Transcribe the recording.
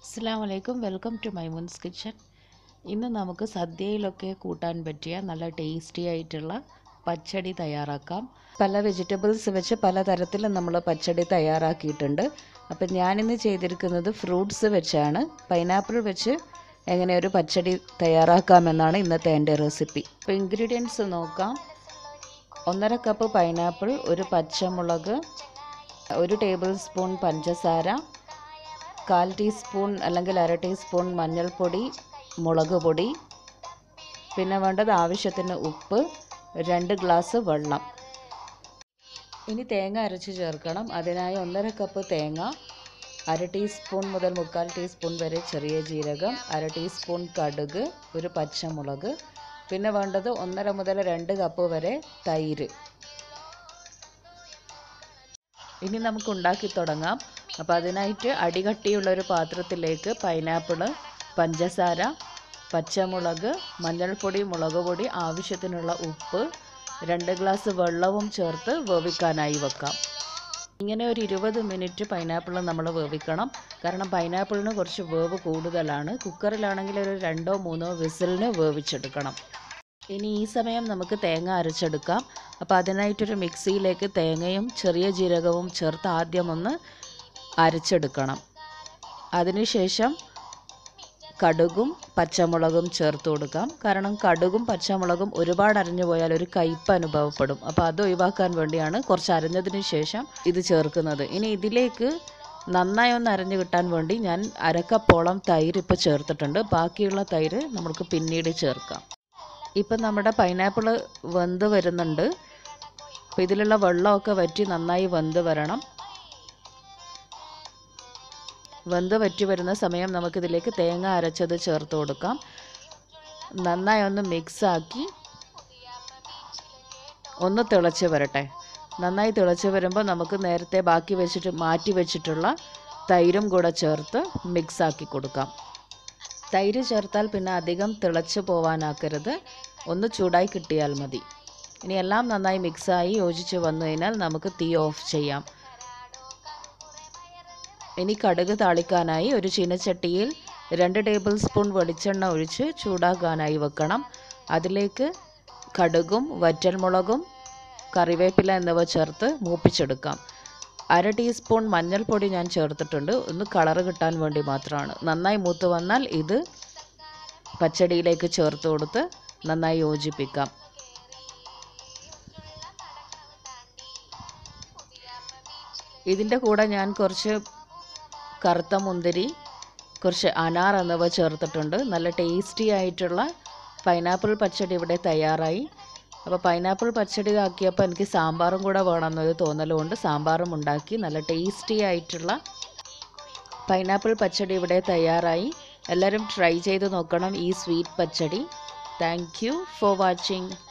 അസ്സാം വലൈക്കും welcome to മൈമുൻസ് kitchen ഇന്ന് നമുക്ക് സദ്യയിലൊക്കെ കൂട്ടാൻ പറ്റിയ നല്ല ടേസ്റ്റി ആയിട്ടുള്ള പച്ചടി തയ്യാറാക്കാം പല വെജിറ്റബിൾസ് വെച്ച് പലതരത്തിൽ നമ്മൾ പച്ചടി തയ്യാറാക്കിയിട്ടുണ്ട് അപ്പം ഞാനിന്ന് ചെയ്തിരിക്കുന്നത് ഫ്രൂട്ട്സ് വെച്ചാണ് പൈനാപ്പിൾ വെച്ച് എങ്ങനെ ഒരു പച്ചടി തയ്യാറാക്കാമെന്നാണ് ഇന്നത്തെ എൻ്റെ റെസിപ്പി അപ്പോൾ ഇൻഗ്രീഡിയൻസ് നോക്കാം ഒന്നര കപ്പ് പൈനാപ്പിൾ ഒരു പച്ചമുളക് ഒരു ടേബിൾ സ്പൂൺ പഞ്ചസാര കാൽ ടീസ്പൂൺ അല്ലെങ്കിൽ അര ടീസ്പൂൺ മഞ്ഞൾപ്പൊടി മുളക് പൊടി പിന്നെ വേണ്ടത് ആവശ്യത്തിന് ഉപ്പ് രണ്ട് ഗ്ലാസ് വെള്ളം ഇനി തേങ്ങ അരച്ച് ചേർക്കണം അതിനായി ഒന്നര കപ്പ് തേങ്ങ അര ടീസ്പൂൺ മുതൽ മുക്കാൽ ടീസ്പൂൺ വരെ ചെറിയ ജീരകം അര ടീസ്പൂൺ കടുക് ഒരു പച്ചമുളക് പിന്നെ വേണ്ടത് ഒന്നര മുതൽ രണ്ട് കപ്പ് വരെ തൈര് ഇനി നമുക്ക് ഉണ്ടാക്കി തുടങ്ങാം അപ്പോൾ അതിനായിട്ട് അടികട്ടിയുള്ള ഒരു പാത്രത്തിലേക്ക് പൈനാപ്പിള് പഞ്ചസാര പച്ചമുളക് മഞ്ഞൾപ്പൊടി മുളക് പൊടി ആവശ്യത്തിനുള്ള ഉപ്പ് രണ്ട് ഗ്ലാസ് വെള്ളവും ചേർത്ത് വേവിക്കാനായി വെക്കാം ഇങ്ങനെ ഒരു ഇരുപത് മിനിറ്റ് പൈനാപ്പിൾ നമ്മൾ വേവിക്കണം കാരണം പൈനാപ്പിളിന് കുറച്ച് വേവ് കൂടുതലാണ് കുക്കറിലാണെങ്കിൽ ഒരു രണ്ടോ മൂന്നോ വിസിലിന് വേവിച്ചെടുക്കണം ഇനി ഈ സമയം നമുക്ക് തേങ്ങ അരച്ചെടുക്കാം അപ്പോൾ അതിനായിട്ടൊരു മിക്സിയിലേക്ക് തേങ്ങയും ചെറിയ ജീരകവും ചേർത്ത് ആദ്യം ഒന്ന് അരച്ചെടുക്കണം അതിനുശേഷം കടുകും പച്ചമുളകും ചേർത്ത് കൊടുക്കാം കാരണം കടുകും പച്ചമുളകും ഒരുപാട് അരഞ്ഞു പോയാൽ ഒരു കയ്പ്പ് അനുഭവപ്പെടും അപ്പോൾ അത് ഒഴിവാക്കാൻ വേണ്ടിയാണ് കുറച്ച് അരഞ്ഞതിന് ശേഷം ഇത് ചേർക്കുന്നത് ഇനി ഇതിലേക്ക് നന്നായി ഒന്ന് അരഞ്ഞു കിട്ടാൻ വേണ്ടി ഞാൻ അരക്കപ്പോളം തൈര് ഇപ്പോൾ ചേർത്തിട്ടുണ്ട് ബാക്കിയുള്ള തൈര് നമുക്ക് പിന്നീട് ചേർക്കാം ഇപ്പം നമ്മുടെ പൈനാപ്പിൾ വെന്ത് വരുന്നുണ്ട് അപ്പോൾ ഇതിലുള്ള വെള്ളമൊക്കെ വറ്റി നന്നായി വെന്ത് വരണം വെന്ത് വറ്റി വരുന്ന സമയം നമുക്കിതിലേക്ക് തേങ്ങ അരച്ചത് ചേർത്ത് കൊടുക്കാം നന്നായി ഒന്ന് മിക്സാക്കി ഒന്ന് തിളച്ച് വരട്ടെ നന്നായി തിളച്ച് വരുമ്പോൾ നമുക്ക് നേരത്തെ ബാക്കി വെച്ചിട്ട് മാറ്റി വെച്ചിട്ടുള്ള തൈരും കൂടെ ചേർത്ത് മിക്സാക്കി കൊടുക്കാം തൈര് ചേർത്താൽ പിന്നെ അധികം തിളച്ച് പോവാനാക്കരുത് ഒന്ന് ചൂടായി കിട്ടിയാൽ മതി ഇനി എല്ലാം നന്നായി മിക്സായി യോജിച്ച് വന്നു കഴിഞ്ഞാൽ നമുക്ക് തീ ഓഫ് ചെയ്യാം ഇനി കടുക് താളിക്കാനായി ഒരു ചീനച്ചട്ടിയിൽ രണ്ട് ടേബിൾ സ്പൂൺ വെളിച്ചെണ്ണ ഒഴിച്ച് ചൂടാക്കാനായി വെക്കണം അതിലേക്ക് കടുകും വറ്റൽമുളകും കറിവേപ്പില എന്നിവ ചേർത്ത് മൂപ്പിച്ചെടുക്കാം അര ടീസ്പൂൺ മഞ്ഞൾപ്പൊടി ഞാൻ ചേർത്തിട്ടുണ്ട് ഒന്ന് കളറ് കിട്ടാൻ വേണ്ടി മാത്രമാണ് നന്നായി മൂത്ത് വന്നാൽ ഇത് പച്ചടിയിലേക്ക് ചേർത്ത് കൊടുത്ത് നന്നായി യോജിപ്പിക്കാം ഇതിൻ്റെ കൂടെ ഞാൻ കുറച്ച് കറുത്ത മുന്തിരി കുറച്ച് അനാർ എന്നിവ ചേർത്തിട്ടുണ്ട് നല്ല ടേസ്റ്റി ആയിട്ടുള്ള പൈനാപ്പിൾ പച്ചടി ഇവിടെ തയ്യാറായി അപ്പോൾ പൈനാപ്പിൾ പച്ചടി ആക്കിയപ്പോൾ എനിക്ക് സാമ്പാറും കൂടെ വേണമെന്നൊരു തോന്നലുകൊണ്ട് സാമ്പാറും ഉണ്ടാക്കി നല്ല ടേസ്റ്റി ആയിട്ടുള്ള പൈനാപ്പിൾ പച്ചടി ഇവിടെ തയ്യാറായി എല്ലാവരും ട്രൈ ചെയ്ത് നോക്കണം ഈ sweet pachadi thank you for watching